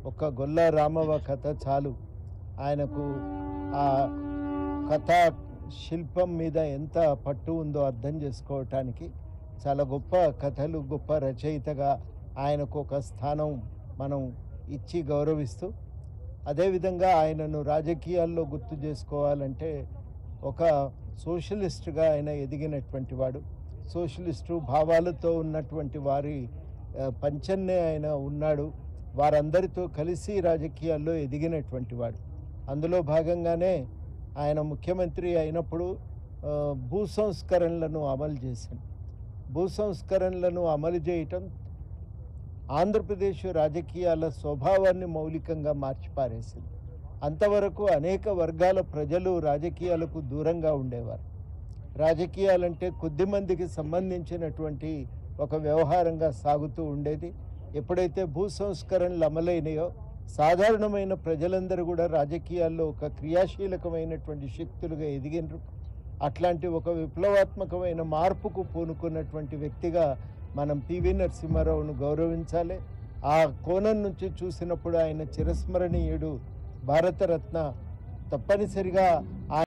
ఒక గొల్ల రామవ కథ చాలు ఆయనకు ఆ కథ శిల్పం మీద ఎంత పట్టు ఉందో అర్థం చేసుకోవటానికి చాలా గొప్ప కథలు గొప్ప రచయితగా ఆయనకు ఒక స్థానం మనం ఇచ్చి గౌరవిస్తూ అదేవిధంగా ఆయనను రాజకీయాల్లో గుర్తు చేసుకోవాలంటే ఒక సోషలిస్ట్గా ఆయన ఎదిగినటువంటి వాడు సోషలిస్టు భావాలతో ఉన్నటువంటి వారి ఆ, పంచన్నే ఆయన ఉన్నాడు వారందరితో కలిసి రాజకీయాల్లో ఎదిగినటువంటి వాడు అందులో భాగంగానే ఆయన ముఖ్యమంత్రి అయినప్పుడు ఆ, భూ సంస్కరణలను అమలు చేశాడు భూ సంస్కరణలను అమలు చేయటం ఆంధ్రప్రదేశ్ రాజకీయాల స్వభావాన్ని మౌలికంగా మార్చిపారేసింది అంతవరకు అనేక వర్గాల ప్రజలు రాజకీయాలకు దూరంగా ఉండేవారు రాజకీయాలంటే కొద్ది మందికి సంబంధించినటువంటి ఒక వ్యవహారంగా సాగుతూ ఉండేది ఎప్పుడైతే భూ సంస్కరణలు అమలైనాయో సాధారణమైన ప్రజలందరూ కూడా రాజకీయాల్లో ఒక క్రియాశీలకమైనటువంటి శక్తులుగా ఎదిగినరు అట్లాంటి ఒక విప్లవాత్మకమైన మార్పుకు పూనుకున్నటువంటి వ్యక్తిగా మనం పివి నరసింహారావును గౌరవించాలి ఆ కోణం నుంచి చూసినప్పుడు ఆయన చిరస్మరణీయుడు భారతరత్న తప్పనిసరిగా